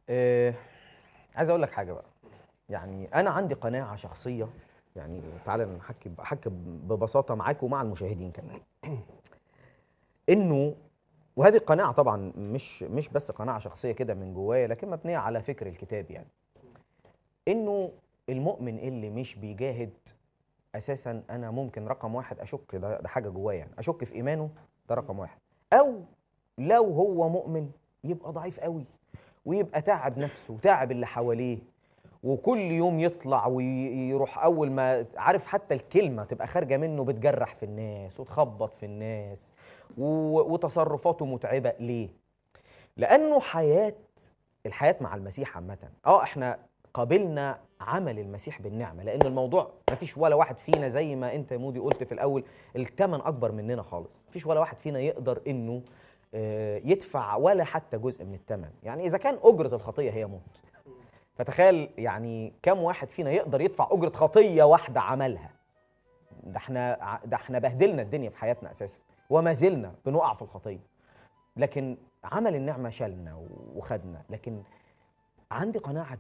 آه عايز اقول لك حاجه بقى يعني انا عندي قناعه شخصيه يعني تعالى نحكي احكي ببساطه معاك ومع المشاهدين كمان انه وهذه القناعه طبعا مش مش بس قناعه شخصيه كده من جوايا لكن مبنيه على فكر الكتاب يعني انه المؤمن اللي مش بيجاهد اساسا انا ممكن رقم واحد اشك ده, ده حاجه جوايا يعني اشك في ايمانه ده رقم واحد او لو هو مؤمن يبقى ضعيف قوي ويبقى تعب نفسه وتعب اللي حواليه وكل يوم يطلع ويروح اول ما عارف حتى الكلمه تبقى خارجه منه بتجرح في الناس وتخبط في الناس و- وتصرفاته متعبه ليه لانه حياه الحياه مع المسيح عامه اه احنا قابلنا عمل المسيح بالنعمه لان الموضوع ما فيش ولا واحد فينا زي ما انت يا مودي قلت في الاول الثمن اكبر مننا خالص ما فيش ولا واحد فينا يقدر انه آه، يدفع ولا حتى جزء من الثمن يعني اذا كان اجره الخطيه هي موت فتخيل يعني كم واحد فينا يقدر يدفع اجره خطيه واحده عملها ده احنا ع- ده احنا بهدلنا الدنيا في حياتنا اساسا وما زلنا بنقع في الخطيه لكن عمل النعمه شالنا وخدنا لكن عندي قناعه